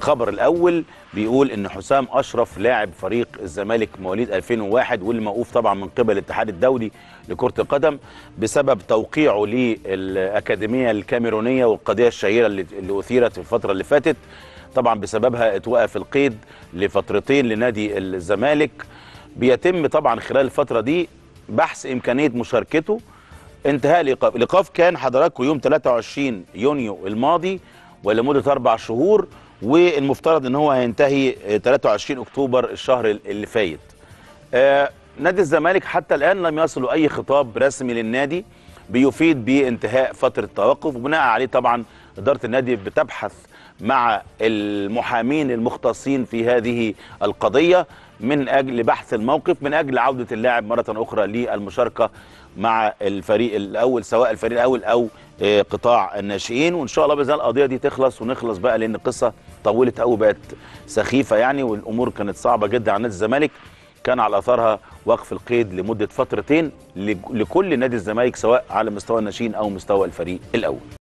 الخبر الاول بيقول ان حسام اشرف لاعب فريق الزمالك مواليد 2001 واللي موقوف طبعا من قبل الاتحاد الدولي لكره القدم بسبب توقيعه للاكاديميه الكاميرونيه والقضيه الشهيره اللي, اللي اثيرت في الفتره اللي فاتت طبعا بسببها اتوقف القيد لفترتين لنادي الزمالك بيتم طبعا خلال الفتره دي بحث امكانيه مشاركته انتهاء الايقاف الايقاف كان حضراتكم يوم 23 يونيو الماضي ولمده اربع شهور والمفترض ان هو هينتهي 23 اكتوبر الشهر اللي فايت آه نادي الزمالك حتى الان لم يصل اي خطاب رسمي للنادي بيفيد بانتهاء فتره التوقف وبناء عليه طبعا اداره النادي بتبحث مع المحامين المختصين في هذه القضيه من اجل بحث الموقف من اجل عوده اللاعب مره اخرى للمشاركه مع الفريق الاول سواء الفريق الاول او قطاع الناشئين وان شاء الله باذن الله القضيه دي تخلص ونخلص بقى لان القصه طولت قوي بقت سخيفه يعني والامور كانت صعبه جدا على نادي الزمالك كان على اثرها وقف القيد لمده فترتين لكل نادي الزمالك سواء على مستوى الناشئين او مستوى الفريق الاول